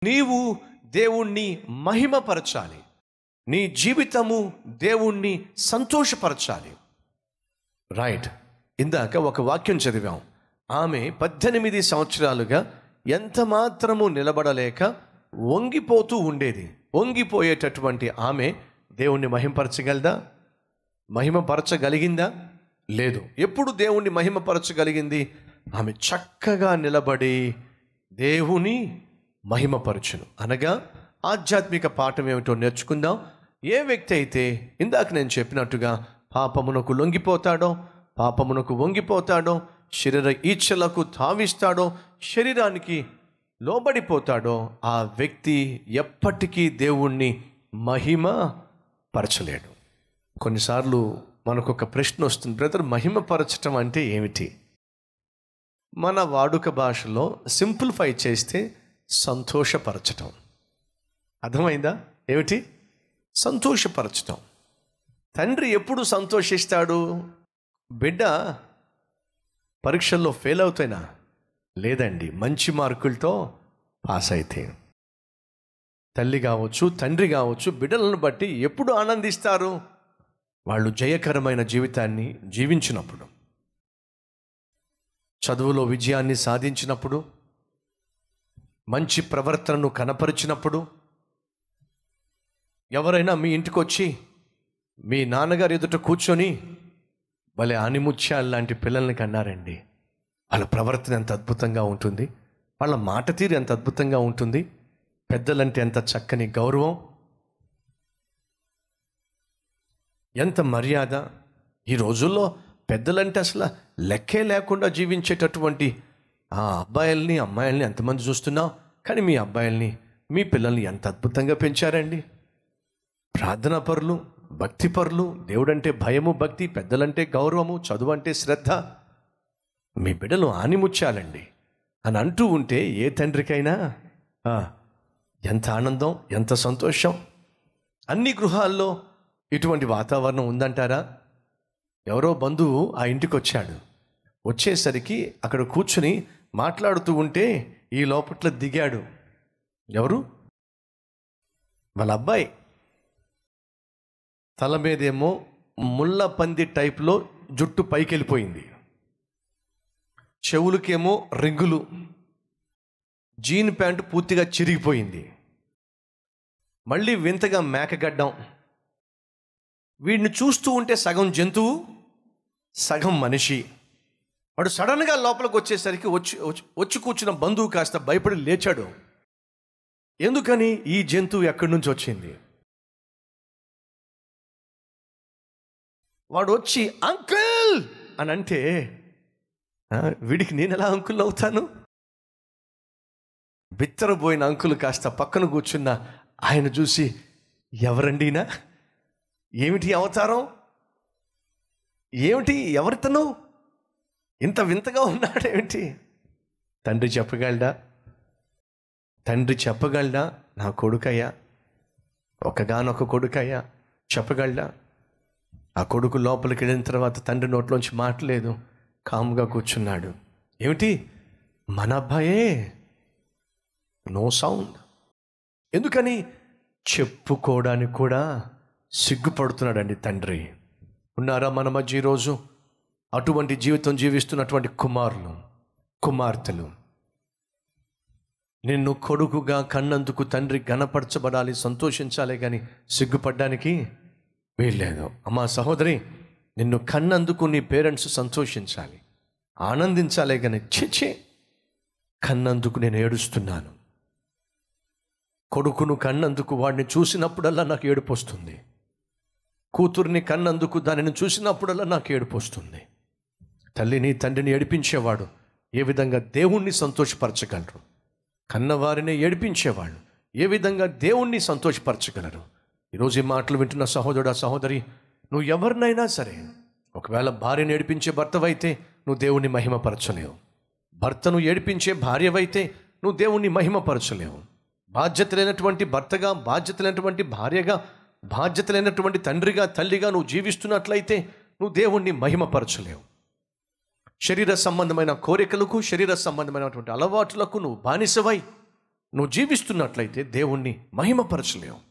నీవు దేవుణ్ణి మహిమపరచాలి నీ జీవితము దేవుణ్ణి సంతోషపరచాలి రైట్ ఇందాక ఒక వాక్యం చదివాం ఆమె పద్దెనిమిది సంవత్సరాలుగా ఎంత మాత్రము నిలబడలేక వంగిపోతూ ఉండేది వంగిపోయేటటువంటి ఆమె దేవుణ్ణి మహిమపరచగలదా మహిమపరచగలిగిందా లేదు ఎప్పుడు దేవుణ్ణి మహిమపరచగలిగింది ఆమె చక్కగా నిలబడి దేవుని మహిమపరచును అనగా ఆధ్యాత్మిక పాఠం ఏమిటో నేర్చుకుందాం ఏ వ్యక్తి అయితే ఇందాక నేను చెప్పినట్టుగా పాపమునకు లొంగిపోతాడో పాపమునకు వంగిపోతాడో శరీర ఈచ్ఛలకు తావిస్తాడో శరీరానికి లోబడిపోతాడో ఆ వ్యక్తి ఎప్పటికీ దేవుణ్ణి మహిమ పరచలేడు కొన్నిసార్లు మనకు ఒక ప్రశ్న వస్తుంది బ్రదర్ మహిమపరచటం అంటే ఏమిటి మన వాడుక భాషలో సింప్లిఫై చేస్తే సంతోషపరచటం అర్థమైందా ఏమిటి సంతోషపరచటం తండ్రి ఎప్పుడు సంతోషిస్తాడు బిడ్డ పరీక్షల్లో ఫెయిల్ అవుతాయినా లేదండి మంచి మార్కులతో పాస్ అయితే తల్లి కావచ్చు తండ్రి కావచ్చు బిడ్డలను బట్టి ఎప్పుడు ఆనందిస్తారు వాళ్ళు జయకరమైన జీవితాన్ని జీవించినప్పుడు చదువులో విజయాన్ని సాధించినప్పుడు మంచి ప్రవర్తనను కనపరిచినప్పుడు ఎవరైనా మీ ఇంటికి వచ్చి మీ నాన్నగారు ఎదుట కూర్చొని భలే ఆనిముత్యాలు లాంటి పిల్లల్ని కన్నారండి వాళ్ళ ప్రవర్తన ఎంత అద్భుతంగా ఉంటుంది వాళ్ళ మాట తీరు ఎంత అద్భుతంగా ఉంటుంది పెద్దలంటే ఎంత చక్కని గౌరవం ఎంత మర్యాద ఈ రోజుల్లో పెద్దలంటే అసలు లెక్కే లేకుండా జీవించేటటువంటి ఆ అబ్బాయిల్ని అమ్మాయిల్ని ఎంతమంది చూస్తున్నాం కానీ మీ అబ్బాయిల్ని మీ పిల్లల్ని ఎంత అద్భుతంగా పెంచారండి ప్రార్థనా పరులు భక్తి పరులు దేవుడంటే భయము భక్తి పెద్దలంటే గౌరవము చదువు అంటే శ్రద్ధ మీ బిడ్డలు ఆనిముచ్చాలండి అని అంటూ ఉంటే ఏ తండ్రికైనా ఆ, ఎంత ఆనందం ఎంత సంతోషం అన్ని గృహాల్లో ఇటువంటి వాతావరణం ఉందంటారా ఎవరో బంధువు ఆ ఇంటికి వచ్చాడు వచ్చేసరికి అక్కడ కూర్చుని మాట్లాడుతూ ఉంటే ఈ లోపట్ల దిగాడు ఎవరు వాళ్ళ అబ్బాయి తల మీదేమో ముళ్ళ పంది టైప్లో జుట్టు పైకి వెళ్ళిపోయింది చెవులకేమో రింగులు జీన్ ప్యాంటు పూర్తిగా చిరిగిపోయింది మళ్ళీ వింతగా మేకగడ్డం వీడిని చూస్తూ ఉంటే సగం జంతువు సగం మనిషి వాడు సడన్గా లోపలికి వచ్చేసరికి వచ్చి వచ్చి- వచ్చి కూర్చున్న బంధువు కాస్త భయపడి లేచాడు ఎందుకని ఈ జంతువు ఎక్కడి నుంచి వచ్చింది వాడు వచ్చి అంకుల్ అని అంటే "ఆ, వీడికి నేను ఎలా అంకుల్ అవుతాను బిత్తరపోయిన అంకుల్ కాస్త పక్కన కూర్చున్న ఆయన చూసి ఎవరండినా ఏమిటి ఈ అవతారం ఏమిటి ఎవరితను ఇంత వింతగా ఉన్నాడేమిటి తండ్రి చెప్పగలడా తండ్రి చెప్పగలడా నా కొడుకయ్యా ఒకగానొక కొడుకయ్యా చెప్పగలడా ఆ కొడుకు లోపలికి వెళ్ళిన తర్వాత తండ్రి నోట్లోంచి మాటలేదు కాముగా కూర్చున్నాడు ఏమిటి మన అబ్బాయే నో సౌండ్ ఎందుకని చెప్పుకోవడానికి కూడా సిగ్గుపడుతున్నాడండి తండ్రి ఉన్నారా మన మధ్య ఈరోజు అటువంటి జీవితం జీవిస్తున్నటువంటి కుమారులు కుమార్తెలు నిన్ను కొడుకుగా కన్నందుకు తండ్రి గణపరచబడాలి సంతోషించాలి కానీ సిగ్గుపడ్డానికి వీల్లేదు అమ్మా సహోదరి నిన్ను కన్నందుకు నీ పేరెంట్స్ సంతోషించాలి ఆనందించాలి కానీ చిచి కన్నందుకు నేను ఏడుస్తున్నాను కొడుకును కన్నందుకు వాడిని చూసినప్పుడల్లా నాకు ఏడుపు వస్తుంది కూతుర్ని కన్నందుకు దానిని చూసినప్పుడల్లా నాకు ఏడుపు వస్తుంది తల్లిని తండ్రిని ఏడిపించేవాడు ఏ విధంగా దేవుణ్ణి సంతోషపరచగలరు కన్నవారిని ఏడిపించేవాళ్ళు ఏ విధంగా దేవుణ్ణి సంతోషపరచగలరు ఈరోజు ఈ మాటలు వింటున్న సహోదరుడా సహోదరి నువ్వు ఎవరినైనా సరే ఒకవేళ భార్యను ఏడిపించే భర్తవైతే నువ్వు దేవుణ్ణి మహిమపరచలేవు భర్తను ఏడిపించే భార్యవైతే నువ్వు దేవుణ్ణి మహిమపరచలేవు బాధ్యత లేనటువంటి భర్తగా బాధ్యత లేనటువంటి భార్యగా బాధ్యత లేనటువంటి తండ్రిగా తల్లిగా నువ్వు జీవిస్తున్నట్లయితే నువ్వు దేవుణ్ణి మహిమపరచలేవు శరీర సంబంధమైన కోరికలకు శరీర సంబంధమైనటువంటి అలవాట్లకు నువ్వు బానిసవై నువ్వు జీవిస్తున్నట్లయితే దేవుణ్ణి మహిమపరచలేవు